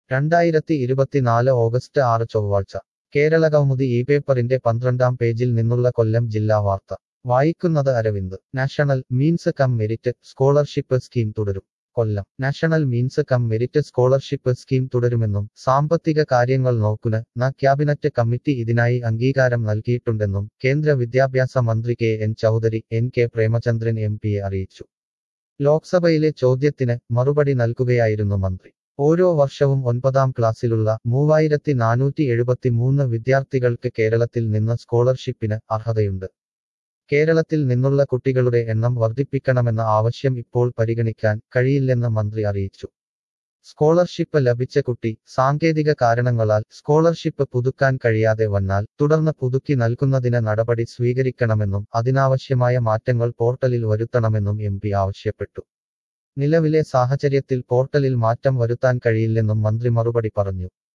രണ്ടായിരത്തി ഇരുപത്തിനാല് ഓഗസ്റ്റ് ആറ് ചൊവ്വാഴ്ച കേരള കൗമുദി ഈ പേപ്പറിന്റെ പന്ത്രണ്ടാം പേജിൽ നിന്നുള്ള കൊല്ലം ജില്ലാ വാർത്ത വായിക്കുന്നത് Aravind national means cum merit scholarship scheme തുടരും Kollam national means cum merit scholarship scheme തുടരുമെന്നും സാമ്പത്തിക കാര്യങ്ങൾ നോക്കുന്ന ന ക്യാബിനറ്റ് കമ്മിറ്റി ഇതിനായി അംഗീകാരം നൽകിയിട്ടുണ്ടെന്നും കേന്ദ്ര വിദ്യാഭ്യാസ മന്ത്രി K N Chaudhary N K Premachandran M പിയെ അറിയിച്ചു ലോക്സഭയിലെ ചോദ്യത്തിന് മറുപടി നൽകുകയായിരുന്നു മന്ത്രി ഓരോ വർഷവും ഒൻപതാം ക്ലാസ്സിലുള്ള മൂവായിരത്തി നാനൂറ്റി എഴുപത്തിമൂന്ന് വിദ്യാർത്ഥികൾക്ക് കേരളത്തിൽ നിന്ന് സ്കോളർഷിപ്പിന് അർഹതയുണ്ട് കേരളത്തിൽ നിന്നുള്ള കുട്ടികളുടെ എണ്ണം വർദ്ധിപ്പിക്കണമെന്ന ആവശ്യം ഇപ്പോൾ പരിഗണിക്കാൻ കഴിയില്ലെന്ന് മന്ത്രി അറിയിച്ചു സ്കോളർഷിപ്പ് ലഭിച്ച കുട്ടി സാങ്കേതിക കാരണങ്ങളാൽ സ്കോളർഷിപ്പ് പുതുക്കാൻ കഴിയാതെ വന്നാൽ തുടർന്ന് പുതുക്കി നൽകുന്നതിന് നടപടി സ്വീകരിക്കണമെന്നും അതിനാവശ്യമായ മാറ്റങ്ങൾ പോർട്ടലിൽ വരുത്തണമെന്നും എം ആവശ്യപ്പെട്ടു നിലവിലെ സാഹചര്യത്തിൽ പോർട്ടലിൽ മാറ്റം വരുത്താൻ കഴിയില്ലെന്നും മന്ത്രി മറുപടി പറഞ്ഞു